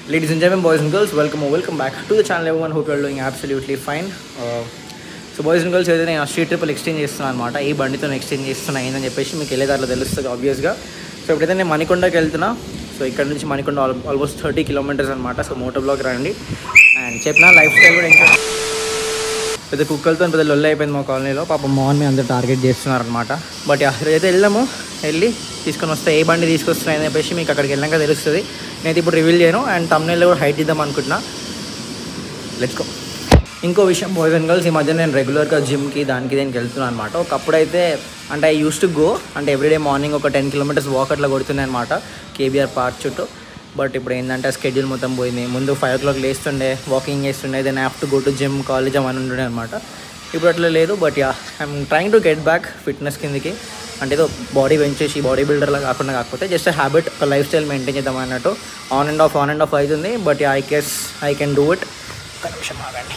Ladies and gentlemen, boys and girls, welcome or welcome back to the channel everyone. Hope you are doing absolutely fine. Uh, so boys and girls అయితే నేను street triple exchange చేస్తున్నాను అనమాట ఈ బండితో exchange చేస్తున్నా ఏందని చెప్పేసి మీకు వెళ్ళే దాంట్లో తెలుస్తుంది ఆబ్వియస్గా సో ఇప్పుడైతే నేను మణికొండకి వెళ్తున్నా సో ఇక్కడ నుంచి మణికొండ ఆల్మోస్ట్ థర్టీ కిలోమీటర్స్ అనమాట సో మోటో బ్లాక్ రండి అండ్ చెప్పిన లైఫ్ స్టైల్ కూడా ఇంకా పెద్ద కుక్కలతో పెద్ద లొల్లి అయిపోయింది మా కాలనీలో పాపం మోహన్ మీ అందరు టార్గెట్ చేస్తున్నారు అనమాట బట్ అయితే వెళ్దాము వెళ్ళి తీసుకొని వస్తే ఏ బండి తీసుకొస్తున్నాయని చెప్పేసి మీకు అక్కడికి వెళ్ళాక తెలుస్తుంది నేనైతే ఇప్పుడు రివీల్ చేయను అండ్ తమ్నేల్లో కూడా హైట్ ఇద్దాం అనుకుంటున్నా లెట్స్ గో ఇంకో విషయం బాయ్స్ అండ్ గర్ల్స్ ఈ మధ్య నేను రెగ్యులర్గా జిమ్కి దానికి దీనికి వెళ్తున్నాను అనమాట ఒకప్పుడు అయితే అంటే ఐ యూస్ టు గో అంటే ఎవ్రీడే మార్నింగ్ ఒక టెన్ కిలోమీటర్స్ వాక్ అట్లా కొడుతున్నాయి అనమాట కేబీఆర్ పార్క్ చుట్టూ బట్ ఇప్పుడు ఏంటంటే స్కెడ్యూల్ మొత్తం పోయింది ముందు ఫైవ్ ఓ క్లాక్ లేస్తుండే వాకింగ్ చేస్తుండే then have to go to gym college అని ఉంటుండే అనమాట ఇప్పుడు అట్లా లేదు but ya I'm trying to get back fitness కిందకి అంటే ఏదో బాడీ పెంచేసి బాడీ బిల్డర్లా కాకుండా కాకపోతే జస్ట్ హ్యాబిట్ ఒక లైఫ్ స్టైల్ మెయింటైన్ చేద్దాం అన్నట్టు on and off on and off అవుతుంది but I guess I can do it ఒక నిమిషం ఆగండి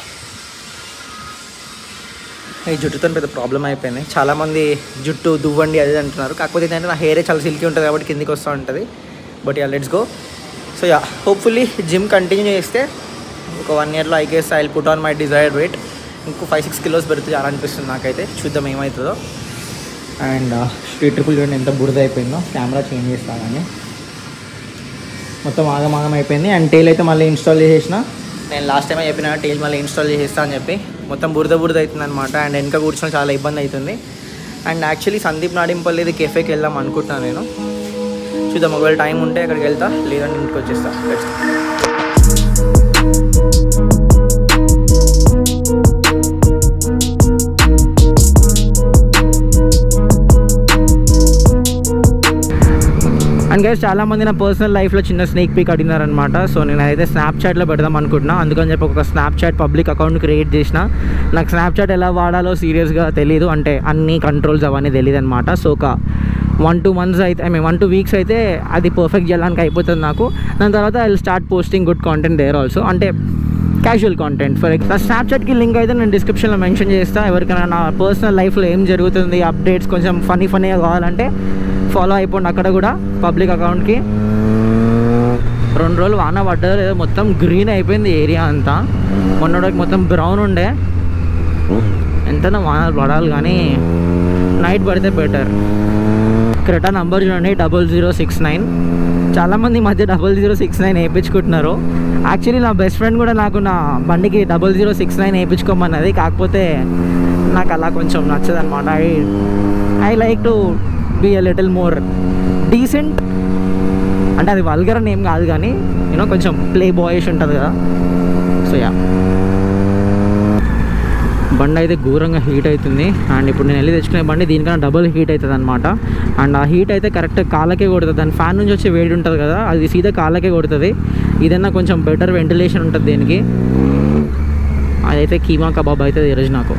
ఈ జుట్టుతో పెద్ద ప్రాబ్లం అయిపోయింది చాలామంది జుట్టు దువ్వండి అది ఇది అంటున్నారు కాకపోతే ఏంటంటే నా హెయిరే చాలా సిల్కీ ఉంటుంది కాబట్టి కిందికి వస్తూ ఉంటుంది but ya let's go so ya hopefully gym continue చేస్తే ఒక వన్ ఇయర్లో I guess I put on my desired weight ఇంకో ఫైవ్ సిక్స్ కిలోస్ పెడితే చాలా అనిపిస్తుంది నాకైతే చూద్దాం ఏమవుతుందో అండ్ స్ట్రీట్ ట్రిపుల్ చూడండి ఎంత బురద అయిపోయిందో కెమెరా చేంజ్ చేస్తానని మొత్తం ఆగమాగం అయిపోయింది అండ్ టేల్ అయితే మళ్ళీ ఇన్స్టాల్ చేసేసిన నేను లాస్ట్ టైం చెప్పిన టేల్ మళ్ళీ ఇన్స్టాల్ చేసేస్తా అని చెప్పి మొత్తం బురద బురద అవుతుంది అనమాట అండ్ వెనక కూర్చొని చాలా ఇబ్బంది అవుతుంది అండ్ యాక్చువల్లీ సందీప్ నాడింపల్లి ఇది కెఫేకి వెళ్దాం అనుకుంటున్నాను నేను చూద్దాం ఒకవేళ టైం ఉంటే అక్కడికి వెళ్తా లేదంటే ఇంటికి వచ్చేస్తా Let's go. అండ్ గైస్ చాలా మంది నా పర్సనల్ లైఫ్లో చిన్న స్నేక్ పీక్ అడిగినారనమాట సో నేను అయితే స్నాప్చాట్లో పెడదాం అనుకుంటున్నా అందుకని చెప్పి ఒక స్నాప్చాట్ పబ్లిక్ అకౌంట్ క్రియేట్ చేసిన నాకు స్నాప్చాట్ ఎలా వాడాలో సీరియస్గా తెలియదు అంటే అన్ని కంట్రోల్స్ అవన్నీ తెలియదు అనమాట సో ఒక వన్ టూ మంత్స్ అయితే I mean one two weeks అయితే అది పర్ఫెక్ట్ చేయడానికి అయిపోతుంది నాకు దాని తర్వాత I start posting good content there also అంటే క్యాజువల్ కాంటెంట్ ఫర్ నా స్నాప్చాట్కి లింక్ అయితే నేను డిస్క్రిప్షన్లో మెన్షన్ చేస్తా ఎవరికైనా నా పర్సనల్ లైఫ్లో ఏం జరుగుతుంది అప్డేట్స్ కొంచెం ఫనీ ఫనీగా కావాలంటే ఫాలో అయిపోండి అక్కడ కూడా పబ్లిక్ అకౌంట్కి రెండు రోజులు వాన పడ్డది లేదో మొత్తం గ్రీన్ అయిపోయింది ఏరియా అంతా మొన్నటికి మొత్తం బ్రౌన్ ఉండే ఎంతైనా వానలు పడాలి కానీ నైట్ పడితే బెటర్ క్రెటా నంబర్ చూడండి డబల్ జీరో సిక్స్ నైన్ చాలామంది ఈ మధ్య డబల్ జీరో సిక్స్ నైన్ వేయించుకుంటున్నారు యాక్చువల్లీ నా బెస్ట్ ఫ్రెండ్ కూడా నాకు నా బండికి డబల్ జీరో సిక్స్ నైన్ వేయించుకోమన్నది కాకపోతే నాకు అలా కొంచెం నచ్చదు అనమాట I I like to be a little more decent అంటే అది వల్గర్ అని ఏం కాదు కానీ యూనో కొంచెం ప్లే బాయిష్ ఉంటుంది కదా సో యా బండి అయితే ఘోరంగా హీట్ అవుతుంది అండ్ ఇప్పుడు నేను వెళ్ళి తెచ్చుకునే బండి దీనికన్నా డబుల్ హీట్ అవుతుంది అనమాట అండ్ ఆ హీట్ అయితే కరెక్ట్ కాళ్ళకే కొడుతుంది దాని ఫ్యాన్ నుంచి వచ్చే వేడి ఉంటుంది కదా అది సీదా కాళ్ళకే కొడుతుంది ఇదన్నా కొంచెం బెటర్ వెంటిలేషన్ ఉంటుంది దీనికి అదైతే కీమా కబాబ్ అవుతుంది ఈరోజు నాకు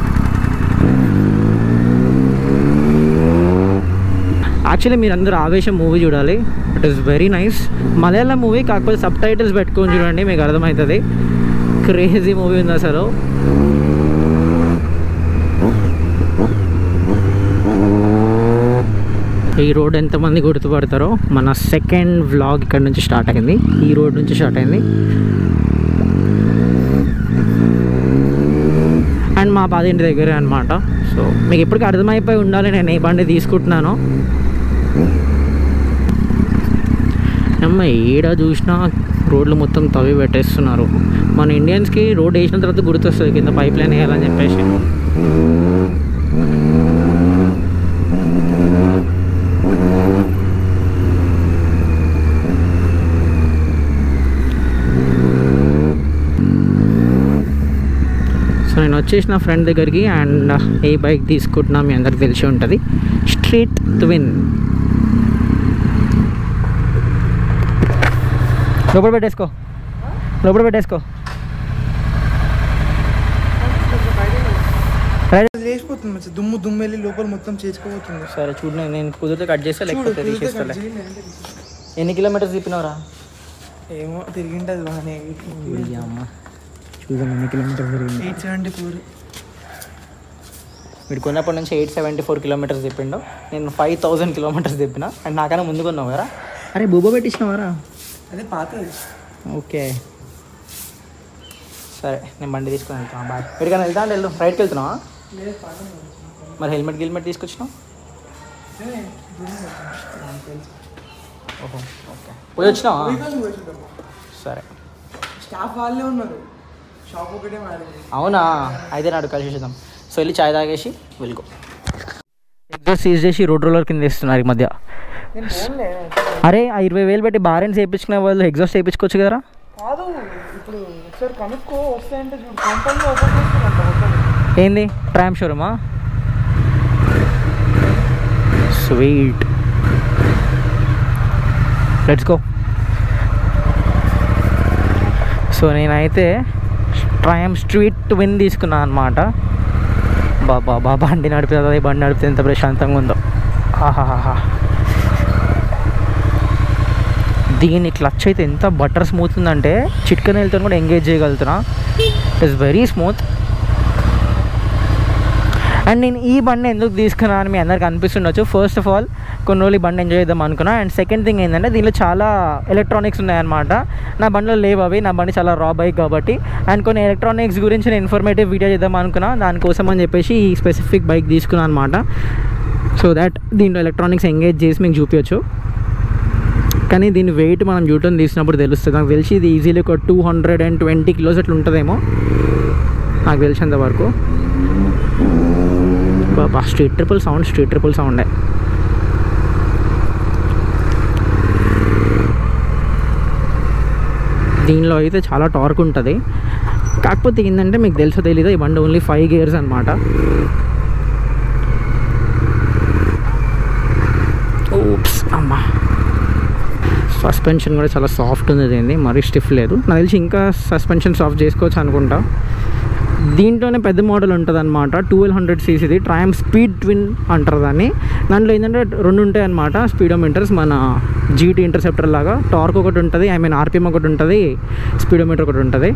యాక్చువల్లీ మీరు అందరూ ఆవేశం మూవీ చూడాలి it is very nice Malayalam movie కాకపోతే సబ్ టైటిల్స్ పెట్టుకొని చూడండి మీకు అర్థమవుతుంది క్రేజీ మూవీ ఉంది అసలు ఈ రోడ్ ఎంతమంది గుర్తుపడతారో మన సెకండ్ వ్లాగ్ ఇక్కడ నుంచి స్టార్ట్ అయింది ఈ రోడ్ నుంచి స్టార్ట్ అయింది అండ్ మా పాదింటి దగ్గరే అనమాట సో మీకు ఇప్పటికీ అర్థమైపోయి ఉండాలి నేను ఏ బండి తీసుకుంటున్నాను అమ్మ ఏడ చూసినా రోడ్లు మొత్తం తవ్వి పెట్టేస్తున్నారు మన ఇండియన్స్కి రోడ్ వేసిన తర్వాత గుర్తొస్తుంది కింద పైప్ లైన్ వేయాలని చెప్పేసి సో నేను వచ్చేసిన ఫ్రెండ్ దగ్గరికి అండ్ ఏ బైక్ తీసుకుంటున్నా మీ అందరికి తెలిసి ఉంటుంది స్ట్రీట్ ట్విన్ లోపల పెట్టేసుకో లోపల పెట్టేసుకో రైట్ లేచిపోతుంది మంచి దుమ్ము దుమ్ము వెళ్ళి లోపల మొత్తం చేసుకోబోతుంది సరే చూడు నేను- నేను కుదిరితే కట్ చేస్తా లేకపోతే తీసేస్తాలే ఎన్ని కిలోమీటర్స్ తిప్పినవరా ఏమో తిరిగింటది బాగానే అమ్మ చూద్దాం ఎన్ని కిలోమీటర్స్ తిరిగింది ఎయిట్ సెవెంటీ ఫోర్ వీడు కొన్నప్పటి నుంచి ఎయిట్ సెవెంటీ ఫోర్ కిలోమీటర్స్ తిప్పిండు నేను ఫైవ్ థౌసండ్ కిలోమీటర్స్ తిప్పిన అండ్ నాకన్నా ముందు కొన్నావు కదా అరే బుబ్బ పెట్టించినవారా అదే పాతది ఓకే సరే నేను బండి తీసుకొని వెళ్తున్నా బాయ్ ఎక్కడికైనా వెళ్తా అంటే వెళ్ళు రైట్కి వెళ్తున్నావా లేదు పండుగ మరి హెల్మెట్ గిల్మెట్ తీసుకొచ్చినావు ఓహో ఓకే పోయి వచ్చినావా సరే స్టాఫ్ వాళ్ళే ఉన్నారు షాప్ ఒకటే మారింది అవునా అయితే నాడు కలిసి చూద్దాం సో వెళ్ళి చాయ్ తాగేసి వెళ్ళుకో ఎగ్జాస్ట్ సీజ్ చేసి రోడ్ రోలర్ కింద ఇస్తున్నారు ఈ మధ్య నేను ఫోన్లే అరే ఆ ఇరవై వేలు పెట్టి బారెన్స్ వేయించుకునే వాళ్ళు ఎగ్జాస్ట్ వేయించుకోవచ్చు కదరా కాదు ఇప్పుడు ఒకసారి కనుక్కో వస్తాయంటే చూడు కంపెనీ ఓపెన్ చేస్తున్నట్ట ఒకటి ఏంది ట్రామ్ షోరూమా స్వీట్ లెట్స్ గో సో నేనైతే ట్రామ్ స్ట్రీట్ విన్ తీసుకున్నాను అనమాట బాబా బా బండి నడిపితే బండి నడిపితే ఎంత ప్రశాంతంగా ఉందో ఆహాహా దీని క్లచ్ అయితే ఎంత బటర్ స్మూత్ ఉందంటే చిట్కన వెళ్తే కూడా ఎంగేజ్ చేయగలుగుతున్నా it is very smooth and నేను ఈ బండి ఎందుకు తీసుకున్నా అని మీ అందరికి అనిపిస్తుండొచ్చు ఫస్ట్ ఆఫ్ ఆల్ కొన్ని రోజులు ఈ బండి ఎంజాయ్ చేద్దాం అనుకున్నా అండ్ సెకండ్ థింగ్ ఏంటంటే దీనిలో చాలా ఎలక్ట్రానిక్స్ ఉన్నాయన్నమాట నా బండిలో లేవు అవి నా బండి చాలా రా బైక్ కాబట్టి అండ్ కొన్ని ఎలక్ట్రానిక్స్ గురించి నేను ఇన్ఫర్మేటివ్ వీడియో చేద్దాం అనుకున్నా దానికోసం అని చెప్పేసి ఈ స్పెసిఫిక్ బైక్ తీసుకున్నాను అనమాట సో దాట్ దీంట్లో ఎలక్ట్రానిక్స్ ఎంగేజ్ చేసి మీకు చూపించచ్చు కానీ దీని వెయిట్ మనం యూటర్న్ తీసినప్పుడు తెలుస్తుంది నాకు తెలిసి ఇది ఈజీలీ ఒక two hundred and twenty kilos అట్లా ఉంటుందేమో నాకు తెలిసినంత వరకు బాబా Street Triple sound Street Triple సౌండే దీనిలో అయితే చాలా టార్క్ ఉంటుంది కాకపోతే ఏంటంటే మీకు తెలుసో తెలీదు ఈ బండి ఓన్లీ ఫైవ్ గేర్స్ అనమాట ఓప్స్ అమ్మా సస్పెన్షన్ కూడా చాలా సాఫ్ట్ ఉంది దీన్ని మరీ స్టిఫ్ లేదు నాకు తెలిసి ఇంకా సస్పెన్షన్ సాఫ్ట్ చేసుకోవచ్చు అనుకుంటా దీంట్లోనే పెద్ద మోడల్ ఉంటుంది అనమాట ట్వెల్వ్ హండ్రెడ్ సీసీది ట్రయం స్పీడ్ ట్విన్ అంటారు దాన్ని దాంట్లో ఏంటంటే రెండు ఉంటాయి అనమాట స్పీడోమీటర్స్ మన జీటీ ఇంటర్సెప్టర్ లాగా టార్క్ ఒకటి ఉంటుంది ఐ మీన్ ఆర్పిఎం ఒకటి ఉంటుంది స్పీడోమీటర్ ఒకటి ఉంటుంది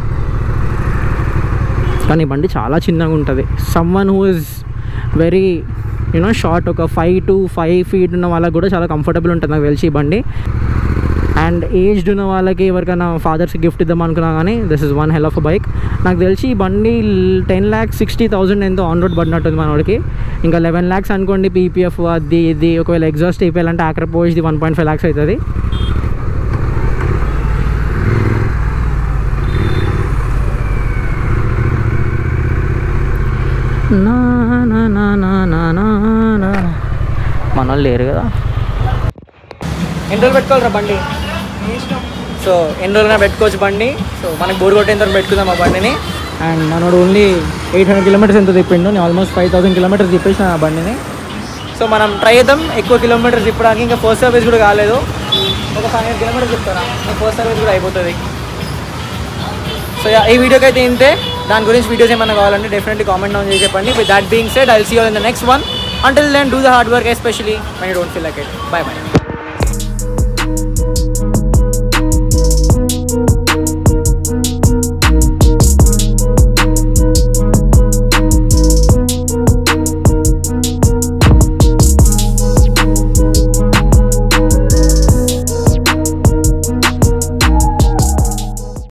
కానీ బండి చాలా చిన్నగా ఉంటుంది someone who is very you know short ఒక ఫైవ్ టు ఫైవ్ ఫీట్ ఉన్న వాళ్ళకి కూడా చాలా కంఫర్టబుల్ ఉంటుంది నాకు తెలిసి ఈ బండి అండ్ ఏజ్డ్ ఉన్న వాళ్ళకి ఎవరికైనా ఫాదర్స్కి గిఫ్ట్ ఇద్దాం అనుకున్నా కానీ this is one hell of bike నాకు తెలిసి ఈ బండి టెన్ ల్యాక్స్ సిక్స్టీ థౌసండ్ ఎంతో ఆన్ రోడ్ పడినట్టుంది మనోడికి ఇంకా లెవెన్ ల్యాక్స్ అనుకోండి పీపీఎఫ్ అది ఇది ఒకవేళ ఎగ్జాస్ట్ అయిపోయాలంటే ఆక్ర పోయిది వన్ పాయింట్ ఫైవ్ ల్యాక్స్ అవుతుంది నా నా నా నా నా నా నా మన వాళ్ళు లేరు కదా ఎన్ని రోజులు పెట్టుకోవాలిరా బండి సో ఎన్ని రోజులైనా పెట్టుకోవచ్చు బండి సో మనకి బోర్ కొట్టేంత వరకు పెట్టుకుందాం ఆ బండిని అండ్ మనోడు ఓన్లీ ఎయిట్ హండ్రెడ్ కిలోమీటర్స్ ఎంత తిప్పిండు నేను ఆల్మోస్ట్ ఫైవ్ థౌసండ్ కిలోమీటర్స్ తిప్పేసిన ఆ బండిని సో మనం ట్రై చేద్దాం ఎక్కువ కిలోమీటర్స్ తిప్పడానికి ఇంకా ఫస్ట్ సర్వీస్ కూడా కాలేదు ఒక ఫైవ్ హండ్రెడ్ కిలోమీటర్స్ చెప్తారా ఫస్ట్ సర్వీస్ కూడా అయిపోతుంది సో యా, ఈ వీడియోకి అయితే ఇంతే దాని గురించి వీడియోస్ ఏమైనా కావాలంటే డెఫినెట్లీ కామెంట్ డౌన్ చేసి చెప్పండి with that being said I see you in the next one until then do the hard work especially my don't feel like it bye by